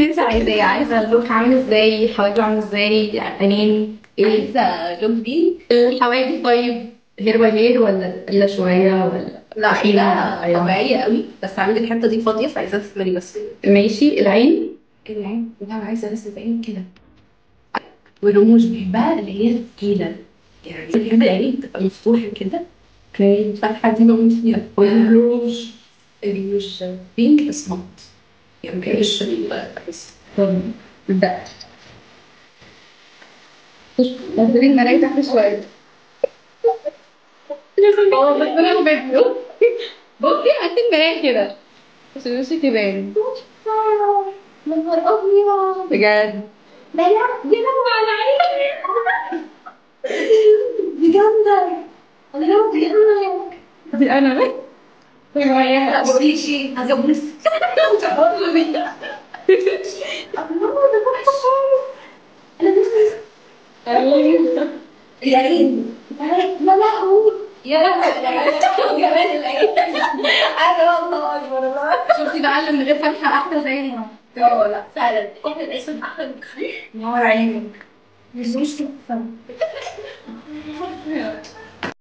انت عايزاه عايزه اللوك عامل ازاي حواجب عامل ازاي عينين ايه عايزه لوك دي الحواجب طيب هير باي هير ولا تقيلة شوية ولا لا تخينة؟ لا أيوة. طبيعيه قوي بس عندي الحته دي فاضيه فعايزاها تتملي بس ماشي العين العين لا عايزه بس العين كده والرموش بحبها اللي هي تقيله يعني بحب العين تبقى مفتوحه كده اوكي الفتحه دي بموت فيها والروج الروج بينك بس مط يعني مبقاش بس طب ابدأ نزلي المراية تحت شوية اه بس انا فيديو بصي هاتي المراية كده عشان وشك يبان يا نهار ابيض بجد لا لا دي لما على عيني دي جامده انا لو دي انا دي انا لا بقولي شيء هجوز العين ما لا يا جمال العين انا والله اكبر شفتي بقى اللي من غير فتحة احلى زي هنا اه لا فعلا كل الاسود احلى بكتير نور عينك مش مش